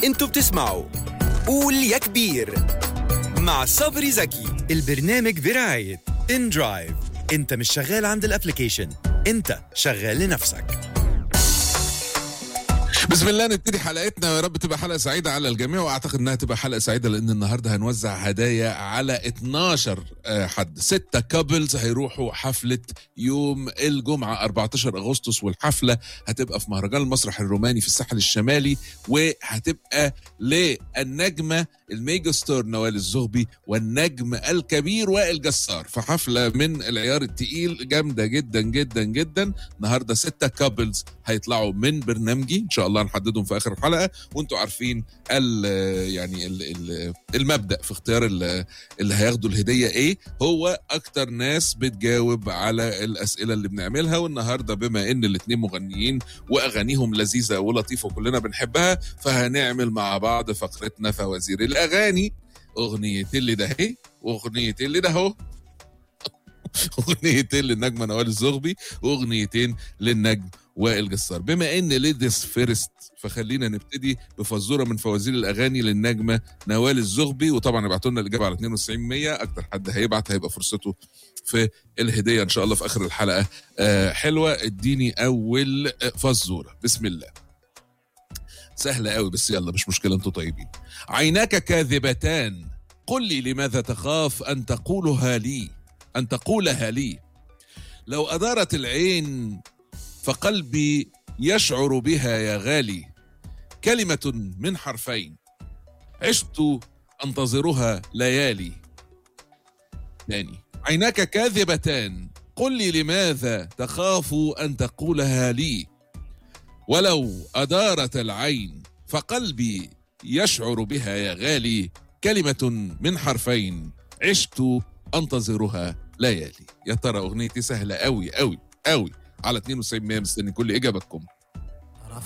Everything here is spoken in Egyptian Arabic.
انتوا بتسمعوا قول يا كبير مع صبري زكي البرنامج برعاية ان درايف انت مش شغال عند الابليكيشن انت شغال لنفسك بسم الله نبتدي حلقتنا ويا رب تبقى حلقه سعيده على الجميع واعتقد انها تبقى حلقه سعيده لان النهارده هنوزع هدايا على 12 آه، حد ستة كابلز هيروحوا حفله يوم الجمعه 14 اغسطس والحفله هتبقى في مهرجان المسرح الروماني في الساحل الشمالي وهتبقى للنجمه الميجا ستار نوال الزغبي والنجم الكبير وائل جسار في حفله من العيار التقيل جامده جدا جدا جدا النهارده ستة كابلز هيطلعوا من برنامجي ان شاء الله نحددهم في اخر الحلقه وانتم عارفين ال يعني ال ال المبدا في اختيار ال- اللي هياخدوا الهديه ايه هو اكتر ناس بتجاوب على الاسئله اللي بنعملها والنهارده بما ان الاثنين مغنيين واغانيهم لذيذه ولطيفه وكلنا بنحبها فهنعمل مع بعض فقرتنا فوازير الاغاني اغنيه اللي ده اهي واغنيه اللي ده اهو اغنيتين للنجمه نوال الزغبي واغنيتين للنجم وائل جسار بما ان ليديز فيرست فخلينا نبتدي بفزوره من فوازير الاغاني للنجمه نوال الزغبي وطبعا ابعتوا لنا الاجابه على 92 100 اكتر حد هيبعت هيبقى فرصته في الهديه ان شاء الله في اخر الحلقه آه حلوه اديني اول آه، فزوره بسم الله سهله قوي بس يلا مش مشكله انتوا طيبين عيناك كاذبتان قل لي لماذا تخاف ان تقولها لي ان تقولها لي لو ادارت العين فقلبي يشعر بها يا غالي كلمة من حرفين عشت أنتظرها ليالي تاني عيناك كاذبتان قل لي لماذا تخاف أن تقولها لي ولو أدارت العين فقلبي يشعر بها يا غالي كلمة من حرفين عشت أنتظرها ليالي يا ترى أغنيتي سهلة أوي أوي أوي على 92 مستني كل إجابتكم